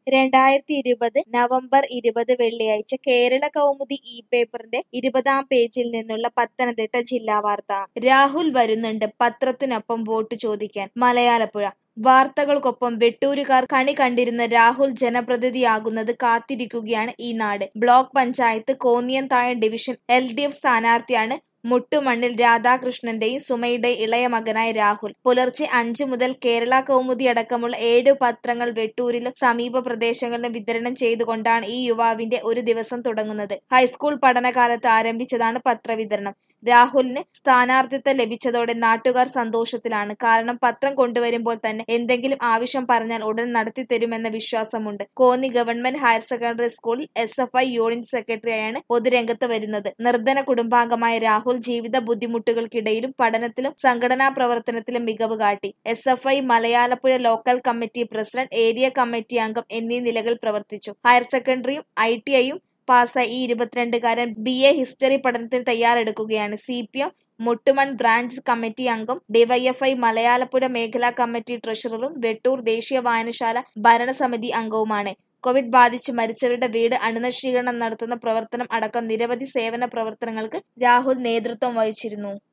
രണ്ടായിരത്തി ഇരുപത് നവംബർ ഇരുപത് വെള്ളിയാഴ്ച കേരള കൗമുദി ഈ പേപ്പറിന്റെ ഇരുപതാം പേജിൽ നിന്നുള്ള പത്തനംതിട്ട ജില്ലാ വാർത്ത രാഹുൽ വരുന്നുണ്ട് പത്രത്തിനൊപ്പം വോട്ട് ചോദിക്കാൻ മലയാളപ്പുഴ വാർത്തകൾക്കൊപ്പം വെട്ടൂരുകാർ കണി കണ്ടിരുന്ന രാഹുൽ ജനപ്രതിനിധിയാകുന്നത് കാത്തിരിക്കുകയാണ് ഈ നാട് block panchayat Konniyanthayam division L D F സ്ഥാനാർത്ഥിയാണ് മുട്ടുമണ്ണിൽ രാധാകൃഷ്ണന്റെയും സുമയുടെയും ഇളയ മകനായ രാഹുൽ പുലർച്ചെ അഞ്ചു മുതൽ കേരള കൗമുദി അടക്കമുള്ള ഏഴ് പത്രങ്ങൾ വെട്ടൂരിലും സമീപ പ്രദേശങ്ങളിലും വിതരണം ചെയ്തുകൊണ്ടാണ് ഈ യുവാവിന്റെ ഒരു ദിവസം തുടങ്ങുന്നത് ഹൈസ്കൂൾ പഠനകാലത്ത് ആരംഭിച്ചതാണ് പത്രവിതരണം രാഹുലിന് സ്ഥാനാർത്ഥിത്വം ലഭിച്ചതോടെ നാട്ടുകാർ സന്തോഷത്തിലാണ് കാരണം പത്രം കൊണ്ടുവരുമ്പോൾ തന്നെ എന്തെങ്കിലും ആവശ്യം പറഞ്ഞാൽ ഉടൻ നടത്തിത്തരുമെന്ന വിശ്വാസമുണ്ട് കോന്നി ഗവൺമെന്റ് ഹയർ സെക്കൻഡറി സ്കൂളിൽ എസ് എഫ് ഐ യൂണിറ്റ് സെക്രട്ടറിയായാണ് പൊതുരംഗത്ത് വരുന്നത് നിർധന കുടുംബാംഗമായ രാഹുൽ ജീവിത ബുദ്ധിമുട്ടുകൾക്കിടയിലും പഠനത്തിലും സംഘടനാ പ്രവർത്തനത്തിലും മികവ് കാട്ടി S F I Malayalappuzha local committee president area committee അംഗം എന്നീ നിലകളിൽ പ്രവർത്തിച്ചു ഹയർ സെക്കൻഡറിയും ഐ ടി ഐയും പാസ്സായി ഈ ഇരുപത്തിരണ്ടുകാരൻ ബി എ ഹിസ്റ്ററി പഠനത്തിന് തയ്യാറെടുക്കുകയാണ് C P M Muttumon branch committee അംഗം ഡിവൈഎഫ്ഐ മലയാളപ്പുഴ മേഖലാ കമ്മിറ്റി ട്രഷററും വെട്ടൂർ ദേശീയ വായനശാല ഭരണസമിതി അംഗവുമാണ് കോവിഡ് ബാധിച്ച് മരിച്ചവരുടെ വീട് അണുനശീകരണം നടത്തുന്ന പ്രവർത്തനം അടക്കം നിരവധി സേവന പ്രവർത്തനങ്ങൾക്ക് രാഹുൽ നേതൃത്വം വഹിച്ചിരുന്നു